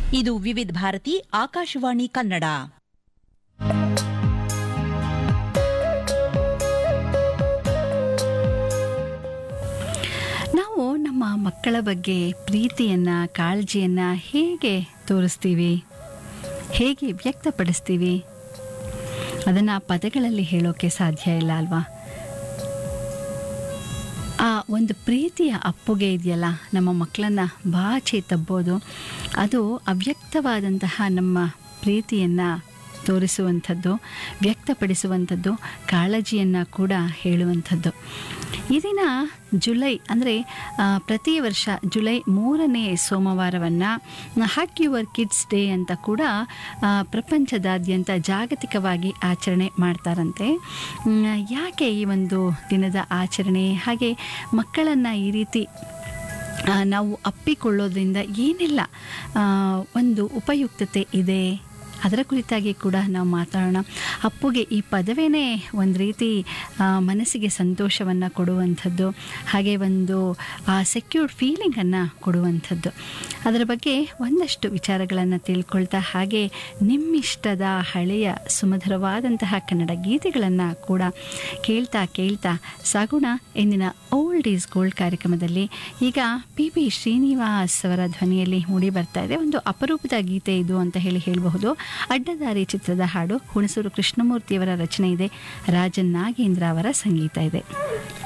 ಇದು ವಿವಿಧ ಭಾರತಿ ಆಕಾಶವಾಣಿ ಕನ್ನಡ ನಾವು ನಮ್ಮ ಮಕ್ಕಳ ಬಗ್ಗೆ ಪ್ರೀತಿಯನ್ನು ಕಾಳಜಿಯನ್ನು ಹೇಗೆ ತೋರಿಸ್ತೀವಿ ಹೇಗೆ ವ್ಯಕ್ತಪಡಿಸ್ತೀವಿ ಅದನ್ನು ಪದಗಳಲ್ಲಿ ಹೇಳೋಕೆ ಸಾಧ್ಯ ಇಲ್ಲ ಅಲ್ವಾ ಆ ಒಂದು ಪ್ರೀತಿಯ ಅಪ್ಪುಗೆ ಇದೆಯಲ್ಲ ನಮ್ಮ ಮಕ್ಕಳನ್ನು ಬಾಚಿ ತಬ್ಬೋದು ಅದು ಅವ್ಯಕ್ತವಾದಂತಹ ನಮ್ಮ ಪ್ರೀತಿಯನ್ನು ತೋರಿಸುವಂಥದ್ದು ವ್ಯಕ್ತಪಡಿಸುವಂಥದ್ದು ಕಾಳಜಿಯನ್ನು ಕೂಡ ಹೇಳುವಂಥದ್ದು ಈ ದಿನ ಜುಲೈ ಅಂದರೆ ಪ್ರತಿ ವರ್ಷ ಜುಲೈ ಮೂರನೇ ಸೋಮವಾರವನ್ನು ಹ್ಯಾಕ್ ಯುವರ್ ಕಿಡ್ಸ್ ಡೇ ಅಂತ ಕೂಡ ಆ, ಪ್ರಪಂಚದಾದ್ಯಂತ ಜಾಗತಿಕವಾಗಿ ಆಚರಣೆ ಮಾಡ್ತಾರಂತೆ ಮ್, ಯಾಕೆ ಈ ಒಂದು ದಿನದ ಆಚರಣೆ ಹಾಗೆ ಮಕ್ಕಳನ್ನು ಈ ರೀತಿ ಆ, ನಾವು ಅಪ್ಪಿಕೊಳ್ಳೋದ್ರಿಂದ ಏನೆಲ್ಲ ಆ, ಒಂದು ಉಪಯುಕ್ತತೆ ಇದೆ ಅದರ ಕುರಿತಾಗಿ ಕೂಡ ನಾವು ಮಾತಾಡೋಣ ಅಪ್ಪುಗೆ ಈ ಪದವೇನೇ ಒಂದು ರೀತಿ ಆ, ಮನಸ್ಸಿಗೆ ಸಂತೋಷವನ್ನು ಕೊಡುವಂಥದ್ದು ಹಾಗೆ ಒಂದು ಸೆಕ್ಯೂರ್ಡ್ ಫೀಲಿಂಗನ್ನು ಕೊಡುವಂಥದ್ದು ಅದರ ಬಗ್ಗೆ ಒಂದಷ್ಟು ವಿಚಾರಗಳನ್ನು ತಿಳ್ಕೊಳ್ತಾ ಹಾಗೆ ನಿಮ್ಮಿಷ್ಟದ ಹಳೆಯ ಸುಮಧುರವಾದಂತಹ ಕನ್ನಡ ಗೀತೆಗಳನ್ನು ಕೂಡ ಕೇಳ್ತಾ ಕೇಳ್ತಾ ಸಾಗೋಣ ಇಂದಿನ ಓಲ್ಡ್ ಈಸ್ ಗೋಲ್ಡ್ ಕಾರ್ಯಕ್ರಮದಲ್ಲಿ ಈಗ ಪಿ ಬಿ ಶ್ರೀನಿವಾಸ್ ಅವರ ಧ್ವನಿಯಲ್ಲಿ ಮೂಡಿ ಬರ್ತಾ ಇದೆ ಒಂದು ಅಪರೂಪದ ಗೀತೆ ಇದು ಅಂತ ಹೇಳಿ ಹೇಳಬಹುದು ಅಡ್ಡದಾರಿ ಚಿತ್ರದ ಹಾಡು ಹುಣಸೂರು ಕೃಷ್ಣಮೂರ್ತಿಯವರ ರಚನೆ ಇದೆ ರಾಜನ್ ನಾಗೇಂದ್ರ ಅವರ ಸಂಗೀತ ಇದೆ